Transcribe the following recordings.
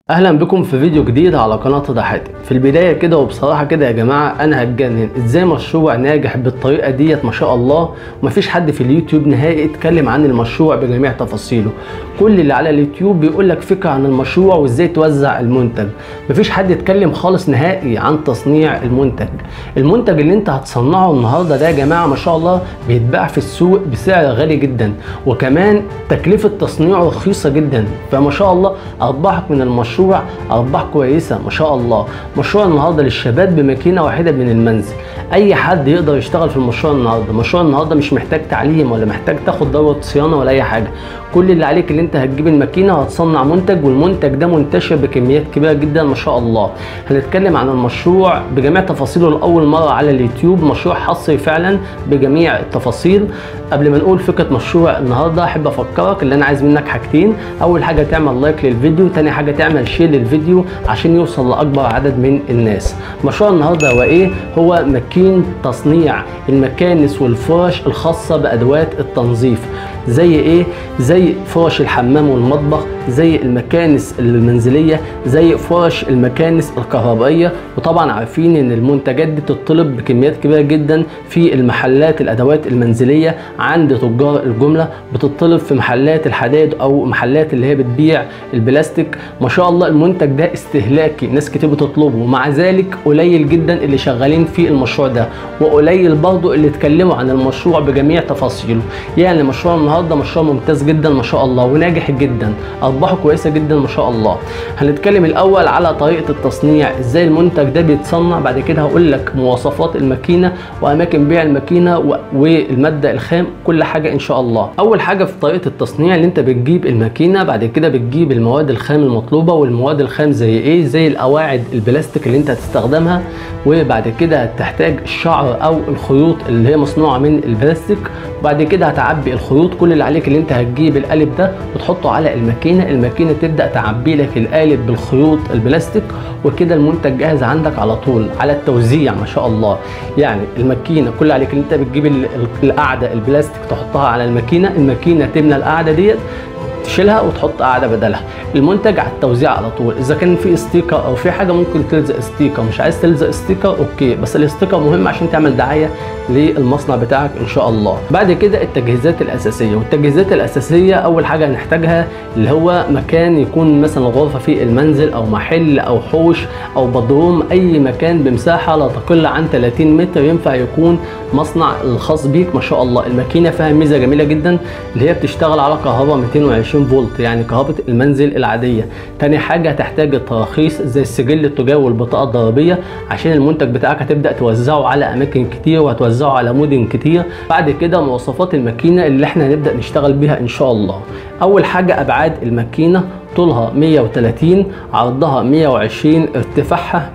اهلا بكم في فيديو جديد على قناه ضحاتي في البدايه كده وبصراحه كده يا جماعه انا هتجنن ازاي مشروع ناجح بالطريقه ديت ما شاء الله ومفيش حد في اليوتيوب نهائي اتكلم عن المشروع بجميع تفاصيله كل اللي على اليوتيوب بيقول لك فكره عن المشروع وازاي توزع المنتج مفيش حد اتكلم خالص نهائي عن تصنيع المنتج المنتج اللي انت هتصنعه النهارده ده يا جماعه ما شاء الله بيتباع في السوق بسعر غالي جدا وكمان تكلفه تصنيعه رخيصه جدا فما شاء الله ارباحك من المشروع مشروع ارباح كويسه ما شاء الله مشروع النهارده للشباب بماكينه واحده من المنزل اي حد يقدر يشتغل في المشروع النهارده مشروع النهارده مش محتاج تعليم ولا محتاج تاخد دوره صيانه ولا اي حاجه كل اللي عليك اللي انت هتجيب الماكينه وهتصنع منتج والمنتج ده منتشر بكميات كبيره جدا ما شاء الله هنتكلم عن المشروع بجميع تفاصيله لاول مره على اليوتيوب مشروع حصري فعلا بجميع التفاصيل قبل ما نقول فكره مشروع النهارده احب افكرك اللي انا عايز منك حاجتين اول حاجه تعمل لايك للفيديو تاني حاجه تعمل شير للفيديو عشان يوصل لاكبر عدد من الناس مشروع النهارده هو ايه هو ماكين تصنيع المكانس والفرش الخاصه بادوات التنظيف زي ايه زي فرش الحمام والمطبخ زي المكانس المنزليه زي فرش المكانس الكهربائيه وطبعا عارفين ان المنتجات دي بتطلب بكميات كبيره جدا في المحلات الادوات المنزليه عند تجار الجمله بتطلب في محلات الحدائد او محلات اللي هي بتبيع البلاستيك ما شاء الله المنتج ده استهلاكي ناس كتير بتطلبه ومع ذلك قليل جدا اللي شغالين في المشروع ده وقليل برضه اللي اتكلموا عن المشروع بجميع تفاصيله يعني مشروع النهارده مشروع ممتاز جدا ما شاء الله وناجح جدا ارباحه كويسه جدا ما شاء الله هنتكلم الاول على طريقه التصنيع ازاي المنتج ده بيتصنع بعد كده هقول لك مواصفات الماكينه واماكن بيع الماكينه والماده الخام كل حاجه ان شاء الله اول حاجه في طريقه التصنيع اللي انت بتجيب الماكينه بعد كده بتجيب المواد الخام المطلوبه والمواد الخام زي ايه زي القواعد البلاستيك اللي انت هتستخدمها وبعد كده هتحتاج الشعر او الخيوط اللي هي مصنوعه من البلاستيك وبعد كده هتعبي الخيوط كل اللي عليك اللي انت هتجيب القالب ده وتحطه على الماكينه الماكينه تبدا تعبي لك القالب بالخيوط البلاستيك وكده المنتج جاهز عندك على طول على التوزيع ما شاء الله يعني الماكينه كل اللي عليك اللي انت بتجيب القاعده البلاستيك تحطها على الماكينه الماكينه تملى القاعده ديت تشيلها وتحط قاعده بدلها المنتج على التوزيع على طول اذا كان في ستيكر او في حاجه ممكن تلزق ستيكر مش عايز تلزق ستيكر اوكي بس الستيكر مهم عشان تعمل دعايه للمصنع بتاعك ان شاء الله بعد كده التجهيزات الاساسيه والتجهيزات الاساسيه اول حاجه هنحتاجها اللي هو مكان يكون مثلا غرفه في المنزل او محل او حوش او بدروم اي مكان بمساحه لا تقل عن 30 متر ينفع يكون مصنع الخاص بيك ما شاء الله الماكينه فيها ميزه جميله جدا اللي هي بتشتغل على كهرباء 220 فولت يعني كهرباء المنزل العاديه تاني حاجه هتحتاج التراخيص زي السجل التجاري والبطاقه الضريبيه عشان المنتج بتاعك هتبدا توزعه على اماكن كتير وهتوزعه على مدن كتير بعد كده مواصفات الماكينه اللي احنا هنبدا نشتغل بيها ان شاء الله اول حاجه ابعاد الماكينه طولها 130 عرضها 120 ارتفاعها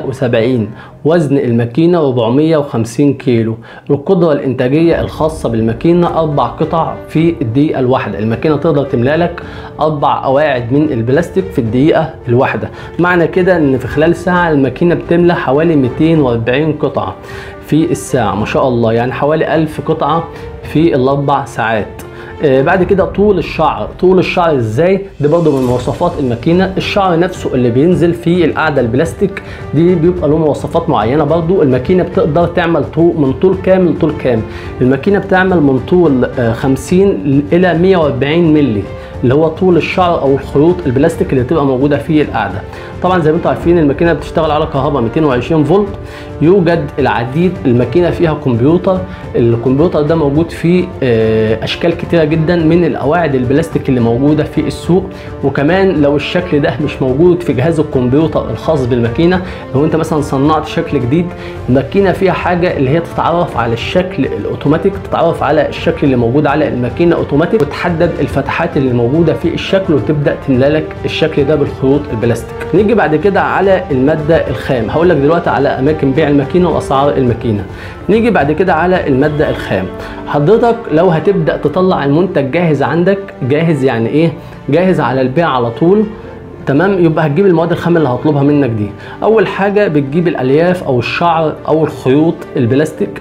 170 وزن الماكينة 450 كيلو القدرة الإنتاجية الخاصة بالماكينة أربع قطع في الدقيقة الواحدة الماكينة تقدر تملى لك أربع قواعد من البلاستيك في الدقيقة الواحدة معنى كده إن في خلال ساعة الماكينة بتملى حوالي 240 قطعة في الساعة ما شاء الله يعني حوالي 1000 قطعة في الأربع ساعات آه بعد كده طول الشعر طول الشعر ازاي دي برضه من مواصفات الماكينه الشعر نفسه اللي بينزل في القاعده البلاستيك دي بيبقى له مواصفات معينه برضه الماكينه بتقدر تعمل طول من طول كام لطول كام الماكينه بتعمل من طول آه 50 الى 140 مللي اللي هو طول الشعر او الخيوط البلاستيك اللي بتبقى موجوده في القاعده طبعا زي ما انتم عارفين الماكينه بتشتغل على كهرباء 220 فولت يوجد العديد الماكينه فيها كمبيوتر الكمبيوتر ده موجود فيه اشكال كتيره جدا من القواعد البلاستيك اللي موجوده في السوق وكمان لو الشكل ده مش موجود في جهاز الكمبيوتر الخاص بالماكينه لو انت مثلا صنعت شكل جديد الماكينه فيها حاجه اللي هي تتعرف على الشكل الاوتوماتيك تتعرف على الشكل اللي موجود على الماكينه اوتوماتيك وتحدد الفتحات اللي موجوده في الشكل وتبدا تملى لك الشكل ده بالخيوط البلاستيك نيجي بعد كده على الماده الخام هقول لك دلوقتي على اماكن بيع الماكينه واسعار الماكينه نيجي بعد كده على الماده الخام حضرتك لو هتبدا تطلع المنتج جاهز عندك جاهز يعني ايه جاهز على البيع على طول تمام يبقى هتجيب المواد الخام اللي هطلبها منك دي اول حاجه بتجيب الالياف او الشعر او الخيوط البلاستيك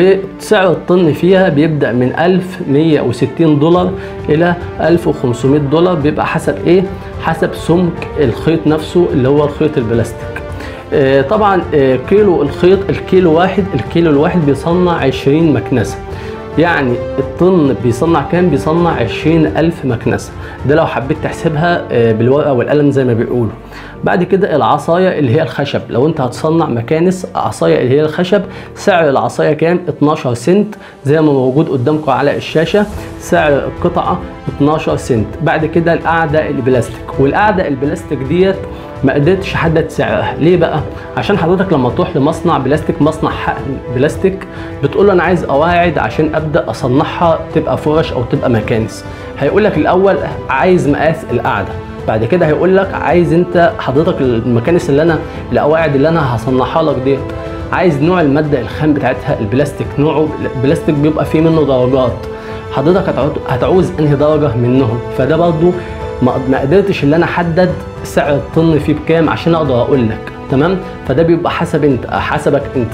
وسعر الطن فيها بيبدا من 1160 دولار الى 1500 دولار بيبقى حسب ايه حسب سمك الخيط نفسه اللي هو الخيط البلاستيك آه، طبعا آه، كيلو الخيط الكيلو واحد الكيلو الواحد بيصنع 20 مكنسه يعني الطن بيصنع كام بيصنع 20 ألف مكنسة ده لو حبيت تحسبها آه، بالورقة والقلم زي ما بيقولوا بعد كده العصاية اللي هي الخشب لو انت هتصنع مكانس عصاية اللي هي الخشب سعر العصاية كام 12 سنت زي ما موجود قدامكم على الشاشة سعر القطعة 12 سنت بعد كده القاعدة البلاستيك والقاعدة البلاستيك ديت ما قدرتش احدد سعرها ليه بقى عشان حضرتك لما تروح لمصنع بلاستيك مصنع حقن بلاستيك بتقول له انا عايز قواعد عشان ابدا اصنعها تبقى فرش او تبقى مكانس هيقول لك الاول عايز مقاس القاعده بعد كده هيقول لك عايز انت حضرتك المكانس اللي انا القواعد اللي انا هصنعها لك ديت عايز نوع الماده الخام بتاعتها البلاستيك نوعه البلاستيك بيبقى فيه منه درجات حضرتك هتعو- هتعوز انهي درجه منهم فده برضو ما ما قدرتش ان انا احدد سعر الطن فيه بكام عشان اقدر اقول لك تمام فده بيبقى حسب انت حسبك انت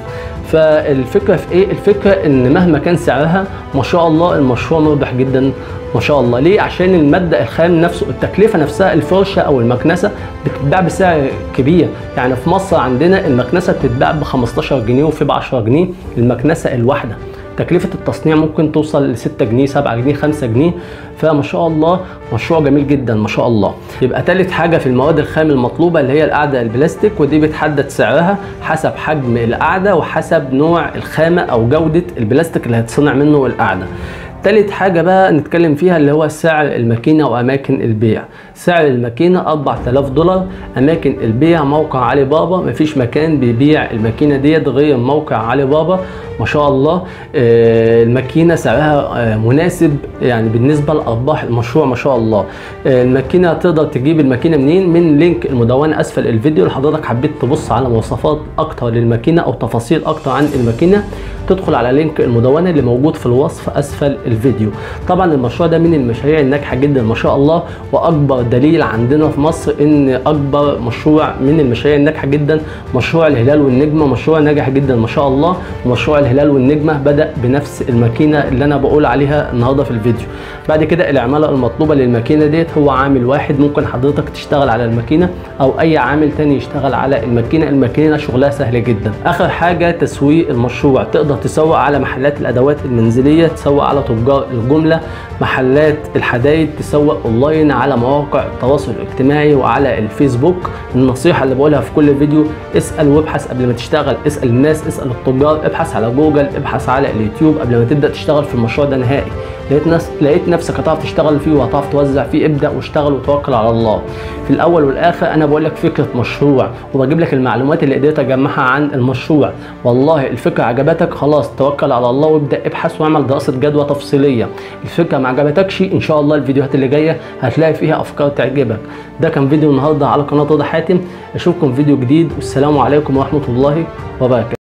فالفكره في ايه الفكره ان مهما كان سعرها ما شاء الله المشروع مربح جدا ما شاء الله ليه عشان الماده الخام نفسه التكلفه نفسها الفرشه او المكنسه بتتباع بسعر كبير يعني في مصر عندنا المكنسه بتتباع ب 15 جنيه وفي ب 10 جنيه المكنسه الواحده تكلفة التصنيع ممكن توصل ل 6 جنيه 7 جنيه 5 جنيه فما شاء الله مشروع جميل جدا ما شاء الله يبقى تالت حاجة في المواد الخام المطلوبة اللي هي القاعدة البلاستيك ودي بتحدد سعرها حسب حجم القاعدة وحسب نوع الخامة أو جودة البلاستيك اللي هتصنع منه القاعدة تالت حاجة بقى نتكلم فيها اللي هو سعر الماكينة وأماكن البيع سعر الماكينة 4000 دولار أماكن البيع موقع علي بابا مفيش مكان بيبيع الماكينة ديت غير موقع علي بابا ما شاء الله آه، الماكينة سعرها آه، مناسب يعني بالنسبة لأرباح المشروع ما شاء الله آه، الماكينة تقدر تجيب الماكينة منين من لينك المدونة أسفل الفيديو لو حضرتك حبيت تبص على مواصفات أكتر للماكينة أو تفاصيل أكتر عن الماكينة تدخل على لينك المدونة اللي موجود في الوصف أسفل الفيديو طبعا المشروع ده من المشاريع الناجحة جدا ما شاء الله وأكبر دليل عندنا في مصر إن أكبر مشروع من المشاريع الناجحة جدا مشروع الهلال والنجمة مشروع ناجح جدا ما شاء الله ومشروع الهلال والنجمة بدأ بنفس الماكينة اللي أنا بقول عليها النهاردة في الفيديو بعد كده العمالة المطلوبة للماكينة ديت هو عامل واحد ممكن حضرتك تشتغل على الماكينة أو أي عامل تاني يشتغل على الماكينة الماكينة شغلها سهل جدا آخر حاجة تسويق المشروع تقدر تسوق على محلات الأدوات المنزلية تسوق على تجار الجملة محلات الحدايد تسوق اونلاين على مواقع التواصل الاجتماعي وعلى الفيسبوك النصيحة اللي بقولها في كل فيديو اسأل وابحث قبل ما تشتغل اسأل الناس اسأل التجار ابحث على جوجل ابحث على اليوتيوب قبل ما تبدأ تشتغل في المشروع ده نهائي لقيت ناس لقيت نفسك هتعرف تشتغل فيه وهتعرف توزع فيه ابدأ واشتغل وتوكل على الله في الاول والاخر انا بقول لك فكرة مشروع وبجيب لك المعلومات اللي قدرت اجمعها عن المشروع والله الفكرة عجبتك خلاص توكل على الله وابدأ ابحث واعمل دراسة جدوى تفصيلية الفكرة ما عجبتكش ان شاء الله الفيديوهات اللي جاية هتلاقي فيها افكار تعجبك ده كان فيديو النهارده على قناة رضا حاتم اشوفكم في فيديو جديد والسلام عليكم ورحمة الله وبركاته